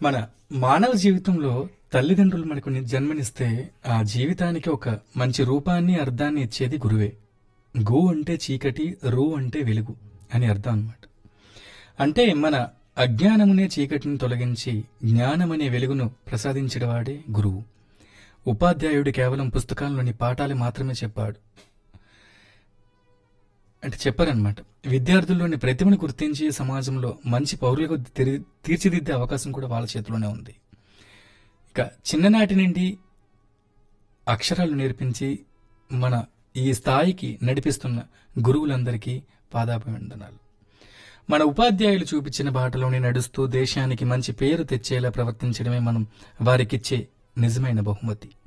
మన మానవ జీవితంలో తల్లిదండ్రులు మనకు ని- జన్మనిస్తే ఆ జీవితానికి ఒక మంచి రూపాన్ని అర్థాన్ని ఇచ్చేది గురువే గు అంటే చీకటి రు అంటే వెలుగు అని అర్థం అన్నమాట అంటే మన అజ్ఞానమునే చీకటిని తొలగించి జ్ఞానమనే వెలుగును ప్రసాదించడవాడే గురువు ఉపాధ్యాయుడు కేవలం పుస్తకాల్లోని పాఠాలు మాత్రమే చెప్పాడు అంటే చెప్పారనమాట విద్యార్థుల్లోని ప్రతిభను గుర్తించి సమాజంలో మంచి పౌరులకు తెరి- తీర్చిదిద్దే అవకాశం కూడా వాళ్ళ చేతిలోనే ఉంది ఇక చిన్ననాటి నుండి అక్షరాలు నేర్పించి మన ఈ స్థాయికి నడిపిస్తున్న గురువులందరికీ పాదాభివందనాలు మన ఉపాధ్యాయులు చూపించిన బాటలోనే నడుస్తూ దేశానికి మంచి పేరు తెచ్చేలా ప్రవర్తించడమే మనం వారికిచ్చే నిజమైన బహుమతి